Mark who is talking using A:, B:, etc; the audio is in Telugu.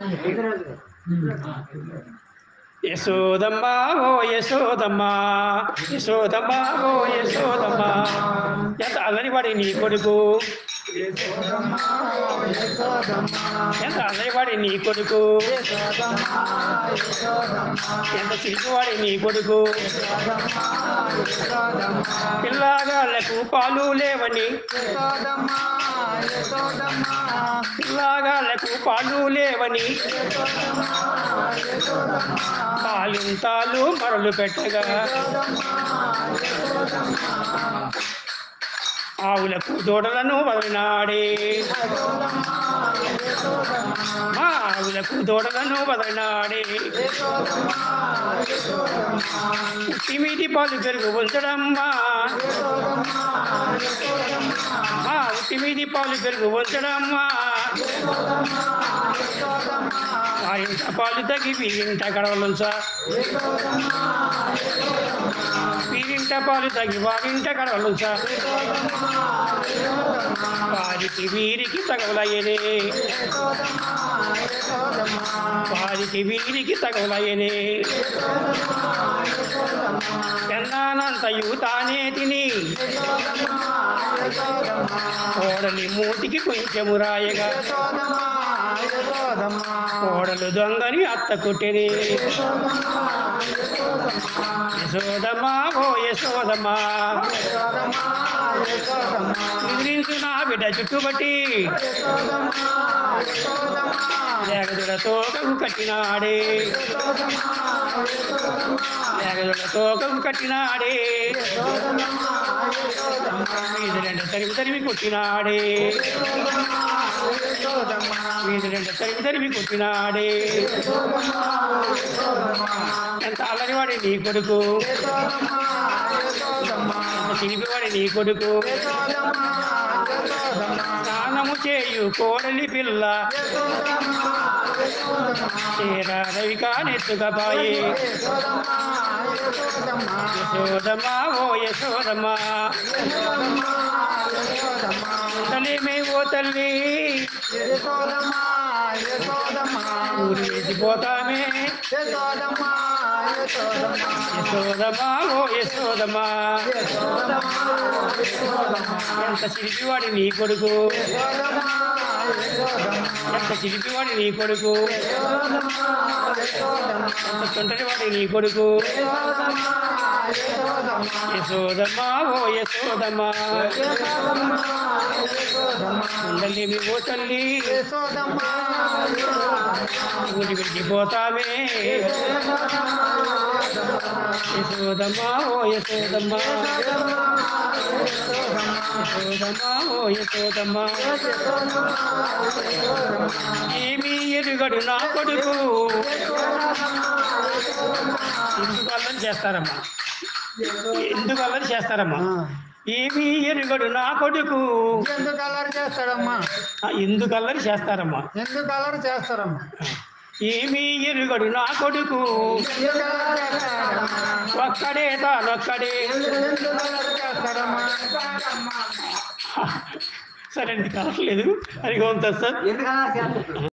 A: యశోదమ్మ ఓ యశోదమ్మ యశోదమ్మ ఓ యశోదమ్మ ఎంత అల్లరివాడి నీ కొడుకు ఎంత అల్లరివాడి నీ కొడుకు ఎంత చిరుకువాడి నీ కొడుకు పిల్లగాళ్ళకు పాలు లేవని పిల్లగాళ్ళకు పాలు లేవని పాలింతాలు మరలు పెట్టగా ఆవులకు దూడలను వదలినాడే మా ఆవులకు దూడలను వదలినాడే ఉట్టి మీది పాలు పెరుగు ఉంచడమ్మా మా ఉట్టి మీది పాలు పెరుగు ఉంచడమ్మా వారింట పాలు తగ్గి వీరింట గడవలుంచా వీరింట పాలు తగ్గి వారింట గడవలుంచా వారికి వీరికి తగవలయ్యనే వారికి వీరికి తగవలయ్యనే ఎన్నానంతయు తానే తిని కోడలి మూతికి కొంచెము రాయగా కోడలు దొంగని అత్త కొట్టెని యశోదమ్మా ఓ యశోదమ్మా నిద్రించు నా బిడ్డ చుట్టుబట్టి లేగదుడతో కగు కట్టినాడే లేగదుడతో కగు కట్టినాడే వీధి రెండు తరిమి తరిమి కొట్టినాడే వీధి రెండు తరిమి తరిమి కొట్టినాడే ఎంత అల్లరివాడి నీ కొడుకు ఎంత చిలిపివాడి నీ కొడుకు స్నానము చేయు కోడలి పిల్ల చీర రవికా నెత్తుకపాయి యశోదమ్మా ఓ యశోదమ్మా తల్లిమే ఓ తల్లి ఊరి వేసిపోతామే యశోదమ్మా ఓ యశోదమ్మా ఎంత చిలిపివాడి నీ కొడుకు ఎంత చిలిపివాడి నీ కొడుకు ఎంత తుంటరివాడి నీ కొడుకు యశోదమ్మా ఓ యశోదమ్మా ఉండలేమి ఓ తల్లి ఊరి వెళ్ళిపోతామే యశోదమ్మా ఓ యశోదమ్మా యశోదమ్మా ఓ యశోదమ్మా ఏమీ ఎరుగడు నా కొడుకు ఎందుకు అల్లరి చేస్తారమ్మా ఎందుకు అల్లరి చేస్తారమ్మా ఏమీ ఎరుగడు నా కొడుకు
B: ఎందుకు అల్లరి చేస్తాడమ్మా
A: ఆ, ఎందుకు అల్లరి చేస్తారమ్మా
B: ఎందుకు అల్లరి చేస్తాడమ్మా
A: ఏమీ ఎరుగడు నా కొడుకు
B: ఎందుకు అల్లరి చేస్తాడమ్మా
A: ఒక్కడే తానొక్కడే
B: ఎందుకు అల్లరి చేస్తాడమ్మా
A: సరే అండి కావట్లేదు అది కొంత సార్
B: ఎందుకు అల్లరి చేస్తాడు